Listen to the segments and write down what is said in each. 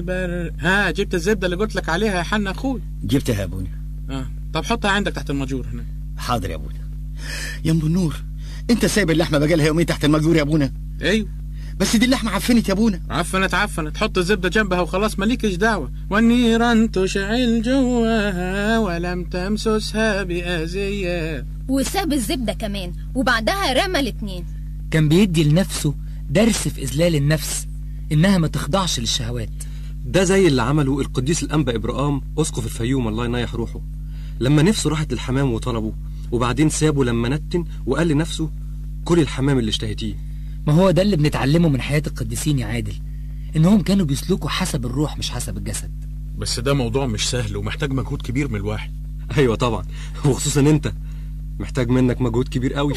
بر... ها جبت الزبده اللي قلت لك عليها يا حنا اخوي جبتها يا ابونا اه طب حطها عندك تحت الماجور هنا حاضر يا ابونا يا ام النور انت سايب اللحمه بقالها يومين تحت المجور يا ابونا ايوه بس دي اللحمه عفنت يا ابونا عفنت عفنت حط الزبده جنبها وخلاص مالكش دعوه والنيران تشعل جواها ولم تمسسها باذيه وساب الزبدة كمان وبعدها رمى الاتنين كان بيدي لنفسه درس في إذلال النفس إنها ما تخضعش للشهوات ده زي اللي عمله القديس الأنبا إبراهام أسقف الفيوم الله ينيح روحه لما نفسه راحت للحمام وطلبه وبعدين سابه لما نتن وقال لنفسه كل الحمام اللي اشتهيتيه ما هو ده اللي بنتعلمه من حياة القديسين يا عادل إنهم كانوا بيسلكوا حسب الروح مش حسب الجسد بس ده موضوع مش سهل ومحتاج مجهود كبير من الواحد أيوة طبعا وخصوصا أنت محتاج منك مجهود كبير قوي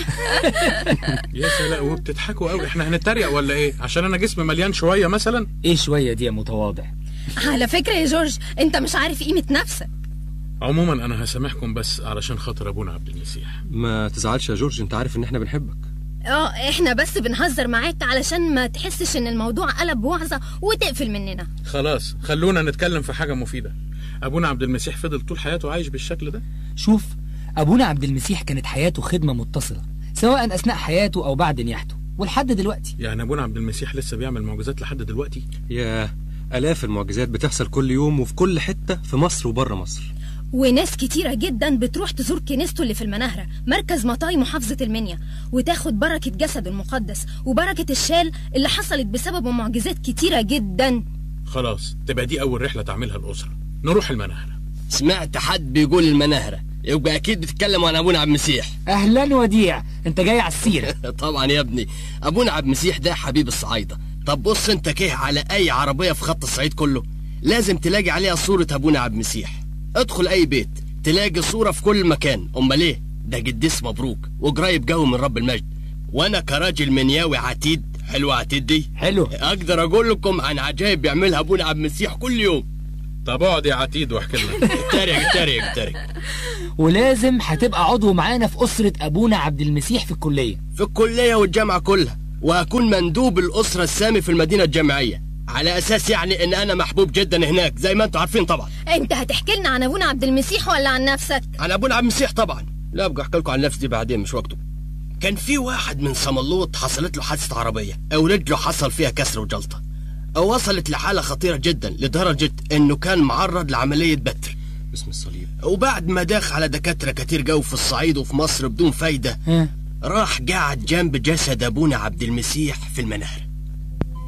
يا سلام وبتضحكوا قوي احنا هنتريق ولا ايه عشان انا جسمي مليان شويه مثلا إيه شوية دي يا متواضع على فكرة يا جورج انت مش عارف قيمة نفسك عموما انا هسامحكم بس علشان خاطر ابونا عبد المسيح ما تزعلش يا جورج أنت عارف إن إحنا بنحبك اه احنا بس بنهزر معاك علشان ما تحسش ان الموضوع قلب وعظة وتقفل مننا خلاص خلونا نتكلم في حاجه مفيده ابونا عبد المسيح فضل طول حياته عايش بالشكل ده شوف أبونا عبد المسيح كانت حياته خدمة متصلة سواء أثناء حياته أو بعد نياحته ولحد دلوقتي يعني ابونا عبد المسيح لسه بيعمل معجزات لحد دلوقتي يا آلاف المعجزات بتحصل كل يوم وفي كل حتة في مصر وبره مصر وناس كتيرة جدا بتروح تزور كنيسته اللي في المناهرة مركز مطاي محافظة المنيا وتاخد بركة جسد المقدس وبركة الشال اللي حصلت بسببه معجزات كتيرة جدا خلاص تبقى دي اول رحله تعملها الاسره نروح المناهره سمعت حد بيقول المناهرة يبقى أكيد بتتكلم عن أبونا عبد المسيح أهلا وديع أنت جاي على السيرة طبعا يا ابني أبونا عبد المسيح ده حبيب الصعايدة طب بص أنت كيه على أي عربية في خط الصعيد كله لازم تلاقي عليها صورة أبونا عبد المسيح ادخل أي بيت تلاقي صورة في كل مكان أمال إيه ده قديس مبروك وقريب جو من رب المجد وأنا كراجل منياوي عتيد حلوة عتيد دي حلو أقدر أقول لكم عن عجائب بيعملها أبونا عبد المسيح كل يوم طب اقعد يا عتيد واحكي لنا اتريق اتريق اتريق ولازم هتبقى عضو معانا في أسرة أبونا عبد المسيح في الكلية في الكلية والجامعة كلها وهكون مندوب الأسرة السامي في المدينة الجامعية على أساس يعني إن أنا محبوب جدا هناك زي ما أنتم عارفين طبعا انت هتحكي لنا عن ابونا عبد المسيح ولا عن نفسك عن أبونا عبد المسيح طبعا لا أبقى أحكي لكم عن نفسي دي بعدين مش وقته كان في واحد من صملوط حصلت له حادثة عربية أو رجله حصل فيها كسر وجلطة أو وصلت لحالة خطيرة جدا لدرجة إنه كان معرض لعملية بتر باسم الصليب وبعد ما داخ على دكاترة كتير جو في الصعيد وفي مصر بدون فايدة ها راح قاعد جنب جسد أبونا عبد المسيح في المناهرة